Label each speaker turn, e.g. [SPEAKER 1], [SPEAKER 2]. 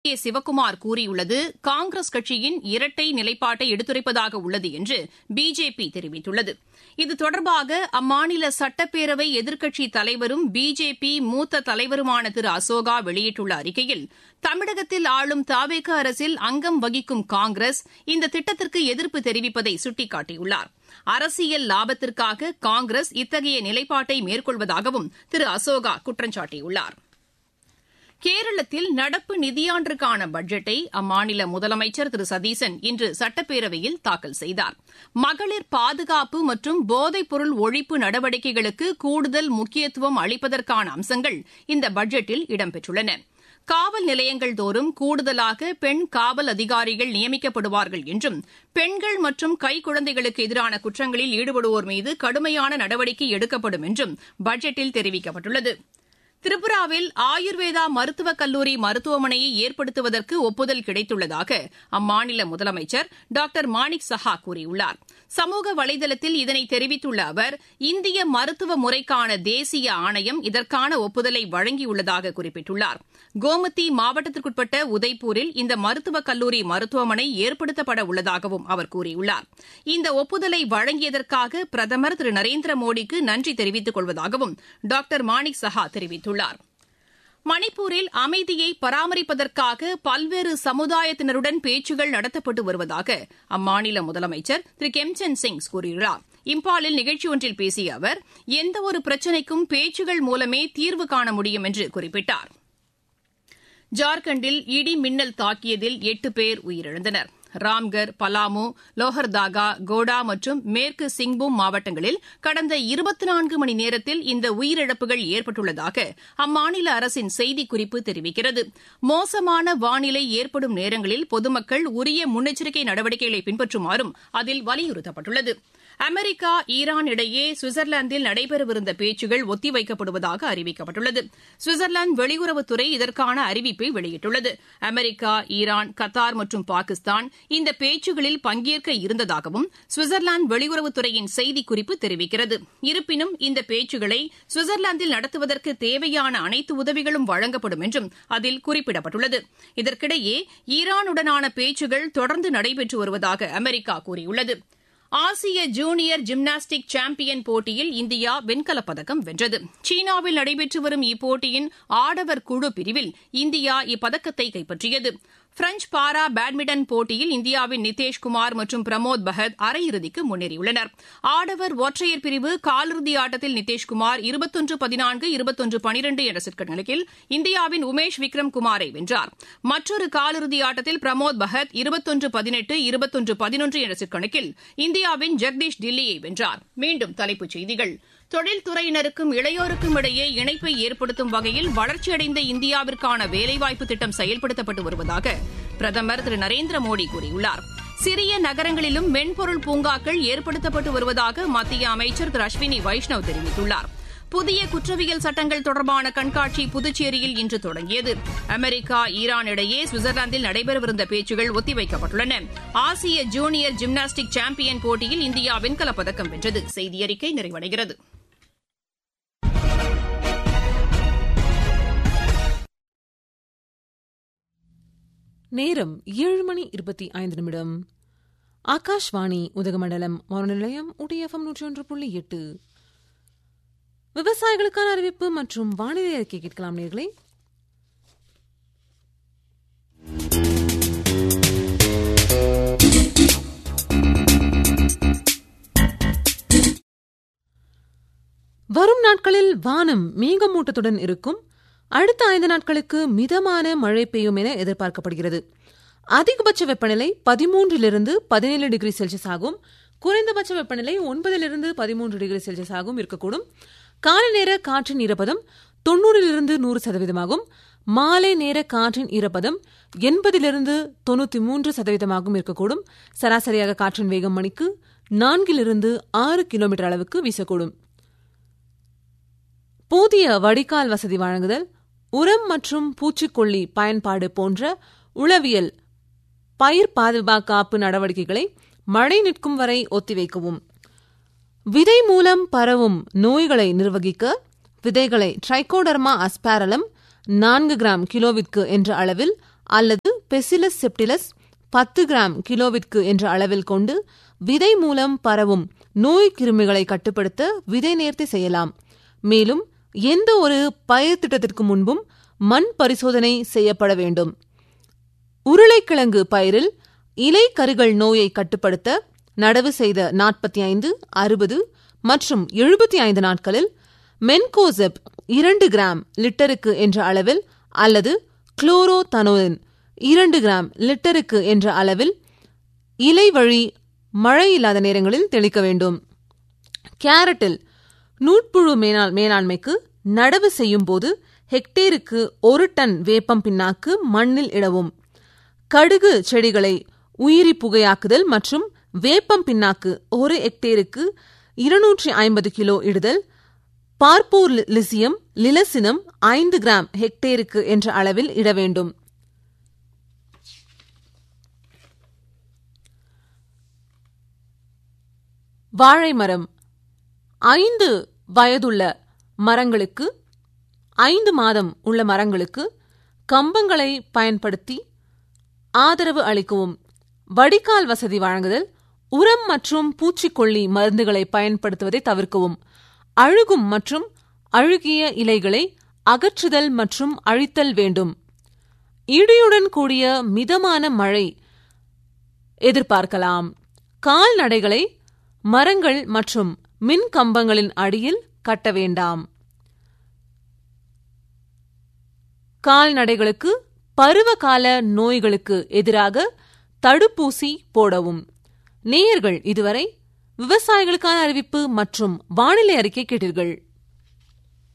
[SPEAKER 1] ஏ சிவக்குமார் கூறியுள்ளது காங்கிரஸ் கட்சியின் இரட்டை நிலைப்பாட்டை எடுத்துரைப்பதாக உள்ளது என்று பிஜேபி தெரிவித்துள்ளது இது தொடர்பாக அம்மாநில சட்டப்பேரவை எதிர்க்கட்சித் தலைவரும் பிஜேபி மூத்த தலைவருமான திரு அசோகா வெளியிட்டுள்ள அறிக்கையில் தமிழகத்தில் ஆளும் தாவேக அரசில் அங்கம் வகிக்கும் காங்கிரஸ் இந்த திட்டத்திற்கு எதிர்ப்பு தெரிவிப்பதை சுட்டிக்காட்டியுள்ளார் அரசியல் லாபத்திற்காக காங்கிரஸ் இத்தகைய நிலைப்பாட்டை மேற்கொள்வதாகவும் திரு அசோகா குற்றம் சாட்டியுள்ளார் கேரளத்தில் நடப்பு நிதியாண்டிற்கான பட்ஜெட்டை அம்மாநில முதலமைச்சர் திரு சதீசன் இன்று சட்டப்பேரவையில் தாக்கல் செய்தார் மகளிர் பாதுகாப்பு மற்றும் போதைப்பொருள் ஒழிப்பு நடவடிக்கைகளுக்கு கூடுதல் முக்கியத்துவம் அளிப்பதற்கான அம்சங்கள் இந்த பட்ஜெட்டில் இடம்பெற்றுள்ளன காவல் நிலையங்கள் தோறும் கூடுதலாக பெண் காவல் அதிகாரிகள் நியமிக்கப்படுவார்கள் என்றும் பெண்கள் மற்றும் கைக்குழந்தைகளுக்கு எதிரான குற்றங்களில் ஈடுபடுவோர் மீது கடுமையான நடவடிக்கை எடுக்கப்படும் என்றும் பட்ஜெட்டில் தெரிவிக்கப்பட்டுள்ளது திரிபுராவில் ஆயுர்வேதா மருத்துவக் கல்லூரி மருத்துவமனையை ஏற்படுத்துவதற்கு ஒப்புதல் கிடைத்துள்ளதாக அம்மாநில முதலமைச்சர் டாக்டர் மாணிக் சஹா கூறியுள்ளார் சமூக வலைதளத்தில் இதனை தெரிவித்துள்ள அவர் இந்திய மருத்துவ முறைக்கான தேசிய ஆணையம் இதற்கான ஒப்புதலை வழங்கியுள்ளதாக குறிப்பிட்டுள்ளார் கோமதி மாவட்டத்திற்குட்பட்ட உதய்பூரில் இந்த மருத்துவக் கல்லூரி மருத்துவமனை ஏற்படுத்தப்பட உள்ளதாகவும் அவர் கூறியுள்ளார் இந்த ஒப்புதலை வழங்கியதற்காக பிரதமர் திரு நரேந்திர மோடிக்கு நன்றி தெரிவித்துக் கொள்வதாகவும் டாக்டர் மாணிக் சஹா தெரிவித்துள்ளார் மணிப்பூரில் அமைதியை பராமரிப்பதற்காக பல்வேறு சமுதாயத்தினருடன் பேச்சுகள் நடத்தப்பட்டு வருவதாக அம்மாநில முதலமைச்சர் திரு கெம்சன் சிங் கூறியுள்ளார் இம்பாலில் நிகழ்ச்சி ஒன்றில் பேசிய அவர் எந்தவொரு பிரச்சினைக்கும் பேச்சுகள் மூலமே தீர்வு காண முடியும் என்று குறிப்பிட்டார் ஜார்க்கண்டில் இடி மின்னல் தாக்கியதில் எட்டு பேர் உயிரிழந்தனர் ராம்கர் பலாமு லோஹர்தாகா கோடா மற்றும் மேற்கு சிங்பூம் மாவட்டங்களில் கடந்த இருபத்தி நான்கு மணி நேரத்தில் இந்த உயிரிழப்புகள் ஏற்பட்டுள்ளதாக அம்மாநில அரசின் செய்திக்குறிப்பு தெரிவிக்கிறது மோசமான வானிலை ஏற்படும் நேரங்களில் பொதுமக்கள் உரிய முன்னெச்சரிக்கை நடவடிக்கைகளை பின்பற்றுமாறும் அதில் வலியுறுத்தப்பட்டுள்ளது அமெரிக்கா ஈரான் இடையே சுவிட்சர்லாந்தில் நடைபெறவிருந்த பேச்சுகள் ஒத்திவைக்கப்படுவதாக அறிவிக்கப்பட்டுள்ளது சுவிட்சர்லாந்து வெளியுறவுத்துறை இதற்கான அறிவிப்பை வெளியிட்டுள்ளது அமெரிக்கா ஈரான் கத்தார் மற்றும் பாகிஸ்தான் இந்த பேச்சுகளில் பங்கேற்க இருந்ததாகவும் சுவிட்சர்லாந்து வெளியுறவுத்துறையின் செய்திக்குறிப்பு தெரிவிக்கிறது இருப்பினும் இந்த பேச்சுகளை சுவிட்சர்லாந்தில் நடத்துவதற்கு தேவையான அனைத்து உதவிகளும் வழங்கப்படும் என்றும் அதில் குறிப்பிடப்பட்டுள்ளது இதற்கிடையே ஈரானுடனான பேச்சுகள் தொடர்ந்து நடைபெற்று வருவதாக அமெரிக்கா கூறியுள்ளது ஆசிய ஜூனியர் ஜிம்னாஸ்டிக் சாம்பியன் போட்டியில் இந்தியா வெண்கலப் பதக்கம் வென்றது சீனாவில் நடைபெற்று வரும் இப்போட்டியின் ஆடவர் குழு பிரிவில் இந்தியா இப்பதக்கத்தை கைப்பற்றியது பிரெஞ்ச் பாரா பேட்மிண்டன் போட்டியில் இந்தியாவின் நிதேஷ்குமார் மற்றும் பிரமோத் பகத் அரையிறுதிக்கு முன்னேறியுள்ளனர் ஆடவர் ஒற்றையர் பிரிவு காலிறுதி ஆட்டத்தில் நிதேஷ்குமார் இருபத்தொன்று பதினான்கு இருபத்தொன்று பனிரெண்டு என்ற செட் கணக்கில் இந்தியாவின் உமேஷ் விக்ரம் குமாரை வென்றார் மற்றொரு காலிறுதி ஆட்டத்தில் பிரமோத் பகத் இருபத்தொன்று பதினெட்டு இருபத்தொன்று பதினொன்று என்ற செட் கணக்கில் இந்தியாவின் ஜெகதீஷ் டில்லியை வென்றார் மீண்டும் தலைப்புச் செய்திகள் தொழில்துறையினருக்கும் இளையோருக்கும் இடையே இணைப்பை ஏற்படுத்தும் வகையில் வளர்ச்சியடைந்த இந்தியாவிற்கான வேலைவாய்ப்பு திட்டம் செயல்படுத்தப்பட்டு வருவதாக பிரதமர் திரு நரேந்திர மோடி கூறியுள்ளார் சிறிய நகரங்களிலும் மென்பொருள் பூங்காக்கள் ஏற்படுத்தப்பட்டு வருவதாக மத்திய அமைச்சர் திரு அஸ்வினி வைஷ்ணவ் தெரிவித்துள்ளார் புதிய குற்றவியல் சட்டங்கள் தொடர்பான கண்காட்சி புதுச்சேரியில் இன்று தொடங்கியது அமெரிக்கா ஈரான் இடையே சுவிட்சர்லாந்தில் நடைபெறவிருந்த பேச்சுகள் ஒத்திவைக்கப்பட்டுள்ளன ஆசிய ஜூனியர் ஜிம்னாஸ்டிக் சாம்பியன் போட்டியில் இந்தியா வெண்கலப் பதக்கம் வென்றது செய்தியறிக்கை நிறைவடைகிறது
[SPEAKER 2] நேரம் ஏழு மணி இருபத்தி ஐந்து நிமிடம் ஆகாஷ்வாணி உதகமண்டலம் வானொலியம் உடையஃபம் நூற்றி ஒன்று புள்ளி எட்டு விவசாயிகளுக்கான அறிவிப்பு மற்றும் வானிலை அறிக்கை கேட்கலாம் நேர்களே வரும் நாட்களில் வானம் மேகமூட்டத்துடன் இருக்கும் அடுத்த ஐந்து நாட்களுக்கு மிதமான மழை பெய்யும் என எதிர்பார்க்கப்படுகிறது அதிகபட்ச வெப்பநிலை பதிமூன்றிலிருந்து பதினேழு டிகிரி செல்சியஸ் ஆகும் குறைந்தபட்ச வெப்பநிலை ஒன்பதிலிருந்து பதிமூன்று டிகிரி செல்சியஸ் ஆகும் இருக்கக்கூடும் காலை நேர காற்றின் ஈரப்பதம் தொண்ணூறிலிருந்து நூறு சதவீதமாகும் மாலை நேர காற்றின் ஈரப்பதம் எண்பதிலிருந்து தொண்ணூத்தி மூன்று சதவீதமாகவும் இருக்கக்கூடும் சராசரியாக காற்றின் வேகம் மணிக்கு நான்கிலிருந்து ஆறு கிலோமீட்டர் அளவுக்கு வீசக்கூடும் போதிய வடிகால் வசதி வழங்குதல் உரம் மற்றும் பூச்சிக்கொல்லி பயன்பாடு போன்ற உளவியல் பயிர் பாதுகாப்பு நடவடிக்கைகளை மழை நிற்கும் வரை ஒத்திவைக்கவும் விதை மூலம் பரவும் நோய்களை நிர்வகிக்க விதைகளை ட்ரைகோடர்மா அஸ்பாரலம் நான்கு கிராம் கிலோவிற்கு என்ற அளவில் அல்லது பெசிலஸ் செப்டிலஸ் பத்து கிராம் கிலோவிற்கு என்ற அளவில் கொண்டு விதை மூலம் பரவும் நோய் கிருமிகளை கட்டுப்படுத்த விதை நேர்த்தி செய்யலாம் மேலும் எந்த ஒரு பயிர் திட்டத்திற்கு முன்பும் மண் பரிசோதனை செய்யப்பட வேண்டும் உருளைக்கிழங்கு பயிரில் இலை கருகள் நோயை கட்டுப்படுத்த நடவு செய்த நாற்பத்தி ஐந்து அறுபது மற்றும் எழுபத்தி ஐந்து நாட்களில் மென்கோசெப் இரண்டு கிராம் லிட்டருக்கு என்ற அளவில் அல்லது குளோரோதனோலின் இரண்டு கிராம் லிட்டருக்கு என்ற அளவில் இலை வழி மழை இல்லாத நேரங்களில் தெளிக்க வேண்டும் கேரட்டில் நூட்புழு மேலாண் மேலாண்மைக்கு நடவு செய்யும் போது ஹெக்டேருக்கு ஒரு டன் வேப்பம் பின்னாக்கு மண்ணில் இடவும் கடுகு செடிகளை உயிரி புகையாக்குதல் மற்றும் வேப்பம் பின்னாக்கு ஒரு ஹெக்டேருக்கு இருநூற்றி ஐம்பது கிலோ இடுதல் பார்ப்போர் லிசியம் லிலசினம் ஐந்து கிராம் ஹெக்டேருக்கு என்ற அளவில் இட வேண்டும் வாழை மரம் ஐந்து வயதுள்ள மரங்களுக்கு ஐந்து மாதம் உள்ள மரங்களுக்கு கம்பங்களை பயன்படுத்தி ஆதரவு அளிக்கவும் வடிகால் வசதி வழங்குதல் உரம் மற்றும் பூச்சிக்கொல்லி மருந்துகளை பயன்படுத்துவதை தவிர்க்கவும் அழுகும் மற்றும் அழுகிய இலைகளை அகற்றுதல் மற்றும் அழித்தல் வேண்டும் இடியுடன் கூடிய மிதமான மழை எதிர்பார்க்கலாம் கால்நடைகளை மரங்கள் மற்றும் மின் கம்பங்களின் அடியில் கட்ட வேண்டாம் கால்நடைகளுக்கு பருவகால நோய்களுக்கு எதிராக தடுப்பூசி போடவும் நேயர்கள் இதுவரை விவசாயிகளுக்கான அறிவிப்பு மற்றும் வானிலை அறிக்கை கேட்டீர்கள்